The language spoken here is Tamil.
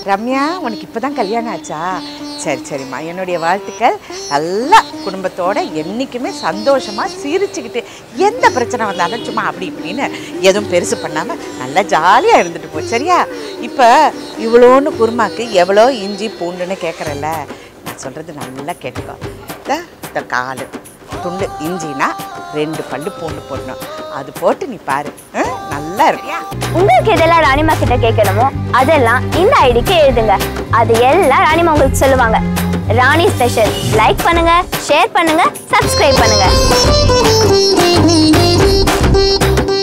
ரம்யா உனக்கு இப்போ தான் கல்யாணம் ஆச்சா சரி சரிம்மா என்னுடைய வாழ்த்துக்கள் நல்லா குடும்பத்தோட என்றைக்குமே சந்தோஷமாக சிரிச்சுக்கிட்டு எந்த பிரச்சனை வந்தாலும் சும்மா அப்படி இப்படின்னு எதுவும் பெருசு பண்ணாமல் நல்லா ஜாலியாக இருந்துட்டு போ சரியா இப்போ இவ்வளோன்னு குருமாக்கு எவ்வளோ இஞ்சி பூண்டுன்னு கேட்குறல்ல நான் சொல்கிறது நல்லா கேட்டுக்கோ இந்த இந்த கால் துண்டு இஞ்சினா ரெண்டு பல்லு பூண்டு போடணும் அது போட்டு நீ பாரு ஆ? நல்லா இருக்கியா உங்களுக்கு எதெல்லாம் ராணிமா கிட்ட கேட்கணுமோ அதெல்லாம் இந்த ஐடிக்கு எழுதுங்க அது எல்லாம் ராணிமா உங்களுக்கு சொல்லுவாங்க ராணி ஸ்பெஷல் லைக் பண்ணுங்க ஷேர் பண்ணுங்க சப்ஸ்கிரைப் பண்ணுங்க